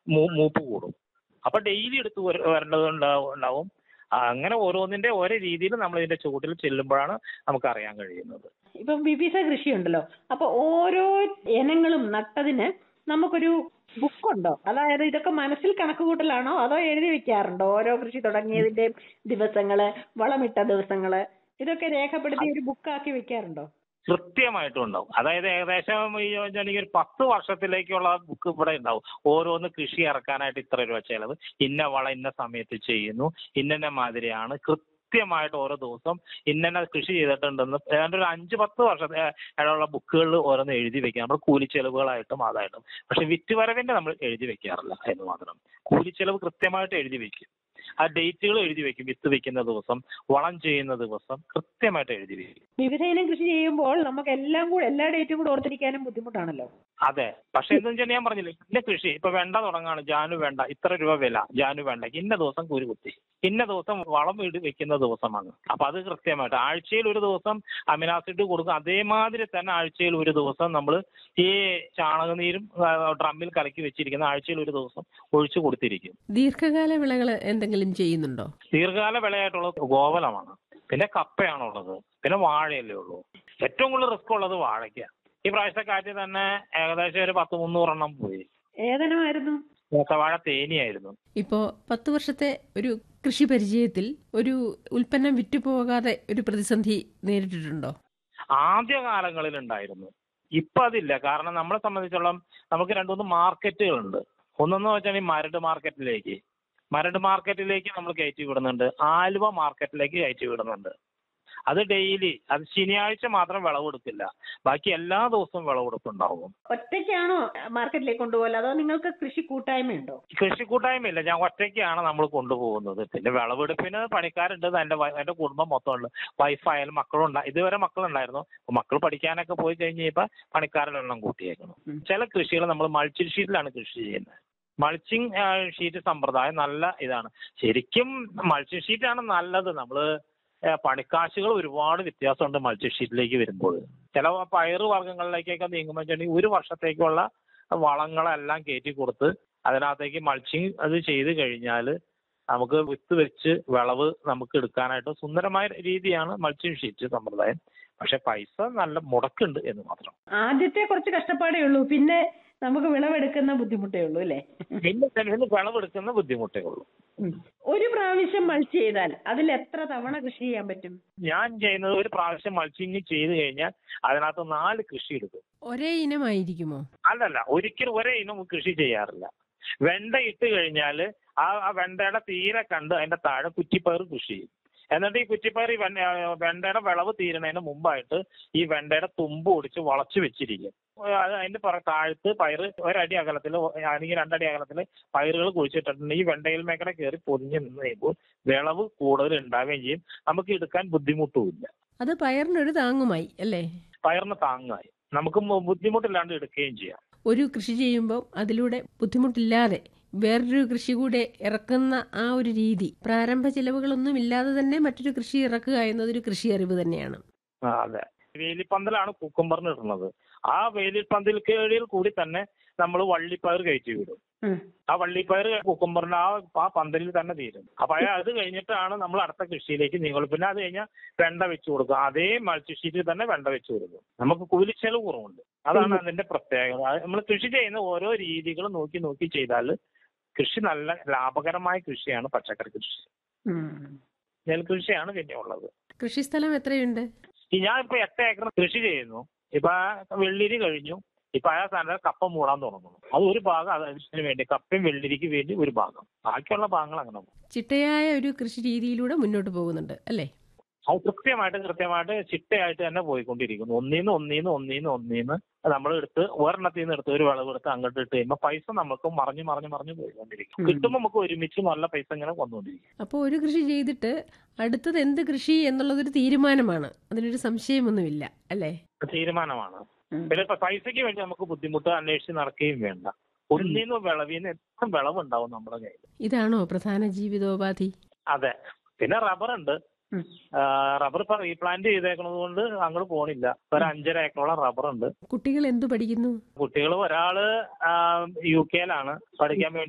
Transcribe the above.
മൂ- മൂപ്പ് കൂടും അപ്പൊ ഡെയിലി എടുത്ത് വര- വരേണ്ടത് ഉണ്ടാവും ഉണ്ടാവും അങ്ങനെ ഓരോന്നിന്റെ ഓരോ രീതിയിൽ നമ്മൾ ഇതിന്റെ ചുവട്ടിൽ ചെല്ലുമ്പോഴാണ് നമുക്ക് അറിയാൻ കഴിയുന്നത് ഇപ്പം വിവിധ കൃഷിയുണ്ടല്ലോ അപ്പൊ ഓരോ ഇനങ്ങളും നട്ടതിന് നമുക്കൊരു ബുക്കുണ്ടോ അതായത് ഇതൊക്കെ മനസ്സിൽ കണക്ക് കൂട്ടലാണോ അതോ എഴുതി വെക്കാറുണ്ടോ ഓരോ കൃഷി തുടങ്ങിയതിന്റെ ദിവസങ്ങള് വളമിട്ട ദിവസങ്ങള് ഇതൊക്കെ രേഖപ്പെടുത്തി ഒരു ബുക്കാക്കി വെക്കാറുണ്ടോ കൃത്യമായിട്ടും ഉണ്ടാവും അതായത് ഏകദേശം ഈ പറഞ്ഞാൽ ഒരു പത്ത് വർഷത്തിലേക്കുള്ള ബുക്ക് ഇവിടെ ഉണ്ടാവും ഓരോന്ന് കൃഷി ഇറക്കാനായിട്ട് ഇത്ര രൂപ ചെലവ് ഇന്ന വളം ഇന്ന സമയത്ത് ചെയ്യുന്നു ഇന്ന മാതിരിയാണ് കൃത്യമായിട്ട് ഓരോ ദിവസം ഇന്ന കൃഷി ചെയ്തിട്ടുണ്ടെന്ന് ഏതാണ്ട് ഒരു അഞ്ച് പത്ത് വർഷത്തെ ഉള്ള ബുക്കുകളിൽ ഓരോന്ന് എഴുതി വെക്കാം നമ്മൾ കൂലിച്ചെലവുകളായിട്ടും അതായിട്ടും പക്ഷെ വിറ്റുവരവിന്റെ നമ്മൾ എഴുതി വെക്കാറില്ല എന്ന് മാത്രം കൂലിച്ചെലവ് കൃത്യമായിട്ട് എഴുതി വെക്കും ആ ഡേറ്റുകൾ എഴുതി വെക്കും വിത്ത് വെക്കുന്ന ദിവസം വളം ചെയ്യുന്ന ദിവസം കൃത്യമായിട്ട് എഴുതി വെക്കും വിവിധ ഇനം കൃഷി ചെയ്യുമ്പോൾ നമുക്ക് എല്ലാം കൂടെ എല്ലാ ഡേറ്റും കൂടെ ഓർത്തിരിക്കാനും ബുദ്ധിമുട്ടാണല്ലോ അതെ പക്ഷെ എന്താ വെച്ചാൽ ഞാൻ പറഞ്ഞില്ലേ ഇന്ന കൃഷി ഇപ്പൊ വെണ്ട തുടങ്ങാണ് ജാനു വേണ്ട ഇത്ര രൂപ വില ജാനു വേണ്ട ഇന്ന ദിവസം കുരു കുത്തി ഇന്ന ദിവസം വളം ഇട് വെക്കുന്ന ദിവസമാണ് അപ്പൊ അത് കൃത്യമായിട്ട് ആഴ്ചയിൽ ഒരു ദിവസം അമിനാസിഡ് കൊടുക്കും അതേമാതിരി തന്നെ ആഴ്ചയിൽ ഒരു ദിവസം നമ്മൾ ഈ ചാണകനീരും ആ, ഡ്രമ്മിൽ കലക്കി വെച്ചിരിക്കുന്ന ആഴ്ചയിൽ ഒരു ദിവസം ഒഴിച്ചു കൊടുത്തിരിക്കും ദീർഘകാല വിളകൾ എന്തെങ്കിലും ചെയ്യുന്നുണ്ടോ ദീർഘകാല വിളയായിട്ടുള്ളത് ഗോവലമാണ് പിന്നെ കപ്പയാണുള്ളത് പിന്നെ വാഴയല്ലേ ഉള്ളൂ ഏറ്റവും കൂടുതൽ റിസ്ക് ഉള്ളത് വാഴയ്ക്ക ഈ പ്രാവശ്യത്തെ കാറ്റിൽ തന്നെ ഏകദേശം ഒരു പത്ത് മുന്നൂറെണ്ണം പോയി ഏതനമായിരുന്നു ഏത്തവാഴ തേനിയായിരുന്നു ഇപ്പോ പത്ത് വർഷത്തെ ഒരു കൃഷി പരിചയത്തിൽ ഒരു ഉൽപ്പന്നം വിറ്റുപോകാതെ ഒരു പ്രതിസന്ധി നേരിട്ടിട്ടുണ്ടോ ആദ്യ കാലങ്ങളിൽ ഉണ്ടായിരുന്നു ഇപ്പൊ അതില്ല കാരണം നമ്മളെ സംബന്ധിച്ചോളം നമുക്ക് രണ്ടു മൂന്ന് മാർക്കറ്റുകളുണ്ട് ഒന്നെന്ന് വെച്ചാൽ ഈ മരട് മാർക്കറ്റിലേക്ക് മരട് മാർക്കറ്റിലേക്ക് നമ്മൾ കയറ്റി വിടുന്നുണ്ട് ആലുവ മാർക്കറ്റിലേക്ക് കയറ്റി വിടുന്നുണ്ട് അത് ഡെയിലി അത് ശനിയാഴ്ച മാത്രം വിളവെടുക്കില്ല ബാക്കി എല്ലാ ദിവസവും വിളവെടുപ്പുണ്ടാവും ഒറ്റയ്ക്കാണോ മാർക്കറ്റിലേക്ക് കൊണ്ടുപോകല് അതോ നിങ്ങൾക്ക് കൃഷി കൂട്ടായ്മയുണ്ടോ കൃഷി കൂട്ടായ്മയില്ല ഞാൻ ഒറ്റയ്ക്കാണ് നമ്മൾ കൊണ്ടുപോകുന്നത് പിന്നെ വിളവെടുപ്പിന് പണിക്കാരുണ്ട് എന്റെ വൈ- എന്റെ കുടുംബം മൊത്തം ഉണ്ട് വൈഫായാലും മക്കളും ഉണ്ട് ഇതുവരെ മക്കളുണ്ടായിരുന്നു അപ്പൊ മക്കൾ പഠിക്കാനൊക്കെ പോയി കഴിഞ്ഞ് കഴിഞ്ഞപ്പോ പണിക്കാരുടെ എണ്ണം കൂട്ടിയേക്കണം ഉം. ചില കൃഷികൾ നമ്മൾ മൾച്ചിങ് ഷീറ്റിലാണ് കൃഷി ചെയ്യുന്നത് മൾച്ചിങ് ഷീറ്റ് സമ്പ്രദായം നല്ല ഇതാണ് ശരിക്കും മൾച്ചിങ് ഷീറ്റാണ് നല്ലത് നമ്മള് ഏഹ് പണിക്കാശുകൾ ഒരുപാട് വ്യത്യാസമുണ്ട് മൾച്ചിങ് ഷീറ്റിലേക്ക് വരുമ്പോൾ ചില പയറ് വർഗ്ഗങ്ങളിലേക്കൊക്കെ നീങ്ങുമ്പോൾ വെച്ചിട്ടുണ്ടെങ്കിൽ ഒരു വർഷത്തേക്കുള്ള വളങ്ങളെല്ലാം കയറ്റി കൊടുത്ത് അതിനകത്തേക്ക് മൾച്ചിങ് അത് ചെയ്ത് കഴിഞ്ഞാൽ നമുക്ക് വിത്ത് വെച്ച് വിളവ് നമുക്ക് എടുക്കാനായിട്ട് സുന്ദരമായ രീതിയാണ് മൾച്ചിങ് ഷീറ്റ് സമ്പ്രദായം പക്ഷെ പൈസ നല്ല മുടക്കുണ്ട് എന്ന് മാത്രം ആദ്യത്തെ കുറച്ച് കഷ്ടപ്പാടേ ഉള്ളൂ പിന്നെ നമുക്ക് വിളവെടുക്കുന്ന ബുദ്ധിമുട്ടേ ഉള്ളൂ അല്ലേ പിന്നെ ചിലതിന് വിളവെടുക്കുന്ന ബുദ്ധിമുട്ടേ ഉള്ളൂ ഉം. ഒരു പ്രാവശ്യം മൾച്ച് ചെയ്താൽ അതിൽ എത്ര തവണ കൃഷി ചെയ്യാൻ പറ്റും ഞാൻ ചെയ്യുന്നത് ഒരു പ്രാവശ്യം മൾച്ചിങ് ചെയ്ത് കഴിഞ്ഞാൽ അതിനകത്ത് നാല് കൃഷി എടുക്കും ഒരേ ഇനമായിരിക്കുമോ അല്ലല്ല ഒരിക്കലും ഒരേ ഇനം കൃഷി ചെയ്യാറില്ല വെണ്ട ഇട്ട് കഴിഞ്ഞാൽ ആ ആ വെണ്ടയുടെ തീരെ കണ്ട് അതിന്റെ താഴെ കുറ്റിപ്പയർ കൃഷി ചെയ്യും എന്നിട്ട് ഈ കുറ്റിപ്പയർ ഈ വെണ്ട വെണ്ടയുടെ വിളവ് തീരുന്നതിന് മുമ്പായിട്ട് ഈ വെണ്ടയുടെ തുമ്പ് ഒടിച്ച് വളച്ചു വെച്ചിരിക്കും അത് അതിന്റെ പുറ താഴത്ത് പയറ് ഒരടി അകലത്തിൽ അല്ലെങ്കിൽ രണ്ടടി അകലത്തിൽ പയറുകൾ കുഴിച്ചിട്ടിട്ടുണ്ട് ഈ വെണ്ടയിൽ മേഖല കയറി പൊതിഞ്ഞ് നിന്ന് കഴിയുമ്പോൾ വിളവ് കൂടുതൽ ഉണ്ടാവുകയും ചെയ്യും നമുക്ക് എടുക്കാൻ ബുദ്ധിമുട്ടുമില്ല അത് പയറിനൊരു താങ്ങുമായി അല്ലേ പയറിന് താങ്ങായി നമുക്ക് മു- ബുദ്ധിമുട്ടില്ലാണ്ട് എടുക്കുകയും ചെയ്യാം ഒരു കൃഷി ചെയ്യുമ്പോൾ അതിലൂടെ ബുദ്ധിമുട്ടില്ലാതെ വേറൊരു കൃഷി കൂടെ ഇറക്കുന്ന ആ ഒരു രീതി പ്രാരംഭ ചിലവുകളൊന്നും ഇല്ലാതെ തന്നെ മറ്റൊരു കൃഷി ഇറക്കുക എന്നതൊരു കൃഷി അറിവ് തന്നെയാണ് ആ, അതെ വേലിപ്പന്തലാണ് കുക്കുംബറിന് ഇടുന്നത് ആ വേലിപ്പന്തിൽ കീഴിൽ കൂടി തന്നെ നമ്മൾ വള്ളിപ്പയർ കയറ്റി വിടും ഉം. ആ വള്ളിപ്പയർ കുക്കുംബറിന്റെ ആ ആ പന്തലിൽ തന്നെ തീരും അപ്പൊ ആ- അത് കഴിഞ്ഞിട്ടാണ് നമ്മൾ അടുത്ത കൃഷിയിലേക്ക് നീങ്ങുള്ളൂ പിന്നെ അത് കഴിഞ്ഞാൽ വെണ്ട വെച്ച് കൊടുക്കും അതേ മൾച്ചിഷീറ്റിൽ തന്നെ വെണ്ട വെച്ച് കൊടുക്കും നമുക്ക് കൂലിച്ചെലവ് കുറവുണ്ട് അതാണ് അതിന്റെ പ്രത്യേകത നമ്മൾ കൃഷി ചെയ്യുന്ന ഓരോ രീതികൾ നോക്കി നോക്കി ചെയ്താൽ കൃഷി നല്ല ലാഭകരമായ കൃഷിയാണ് പച്ചക്കറി കൃഷി ഉം. നെൽകൃഷിയാണ് പിന്നെ ഉള്ളത് കൃഷിസ്ഥലം എത്രയുണ്ട് ഈ ഞാൻ ഇപ്പൊ എട്ട് ഏക്കർ കൃഷി ചെയ്യുന്നു ഇപ്പൊ വെള്ളിരി കഴിഞ്ഞു ഇപ്പൊ ആ സ്ഥാനത്ത് കപ്പ മൂടാൻ തുടങ്ങുന്നു അത് ഒരു ഭാഗം അതിന് വേണ്ടി കപ്പയും വെള്ളിരിക്ക് വേണ്ടി ഒരു ഭാഗം ബാക്കിയുള്ള ഭാഗങ്ങൾ അങ്ങനെ പോകും ചിട്ടയായ ഒരു കൃഷി രീതിയിലൂടെ മുന്നോട്ട് പോകുന്നുണ്ട് അല്ലേ അത് കൃത്യമായിട്ട് കൃത്യമായിട്ട് ചിട്ടയായിട്ട് തന്നെ പോയിക്കൊണ്ടിരിക്കുന്നു ഒന്നീന്ന് ഒന്നീന്ന് ഒന്നീന്ന് ഒന്നീന്ന് നമ്മൾ എടുത്ത് ഒരെണ്ണത്തിൽ നിന്ന് എടുത്ത് ഒരു വിളവെടുത്ത് അങ്ങോട്ട് ഇട്ട് കഴിയുമ്പോൾ പൈസ നമുക്ക് മറിഞ്ഞ് മറിഞ്ഞ് മറിഞ്ഞ് പോയിക്കൊണ്ടിരിക്കും ഉം. കിട്ടുമ്പോൾ നമുക്ക് ഒരുമിച്ച് നല്ല പൈസ ഇങ്ങനെ വന്നുകൊണ്ടിരിക്കും അപ്പോൾ ഒരു കൃഷി ചെയ്തിട്ട് അടുത്തത് എന്ത് കൃഷി എന്നുള്ളതൊരു തീരുമാനമാണ് അതിനൊരു സംശയമൊന്നുമില്ല അല്ലേ തീരുമാനമാണ് ഉം. പിന്നെ ഇപ്പൊ പൈസയ്ക്ക് വേണ്ടി നമുക്ക് ബുദ്ധിമുട്ട് അന്വേഷിച്ച് നടക്കുകയും വേണ്ട ഒന്നീന്ന് വിളവിന്ന് എത്ര വിളവുണ്ടാവും നമ്മുടെ കയ്യിൽ ഇതാണോ പ്രധാന ജീവിതോപാധി അതെ പിന്നെ റബ്ബർ ഉണ്ട് ഉം. റബ്ബർ ഇപ്പൊ റീപ്ലാന്റ് ചെയ്തേക്കുന്നത് കൊണ്ട് അങ്ങോട്ട് പോണില്ല ഒരു അഞ്ചര ഏക്കറോളം റബ്ബർ ഉണ്ട് കുട്ടികൾ എന്തു പഠിക്കുന്നു കുട്ടികൾ ഒരാള് യു കെയിലാണ് പഠിക്കാൻ വേണ്ടി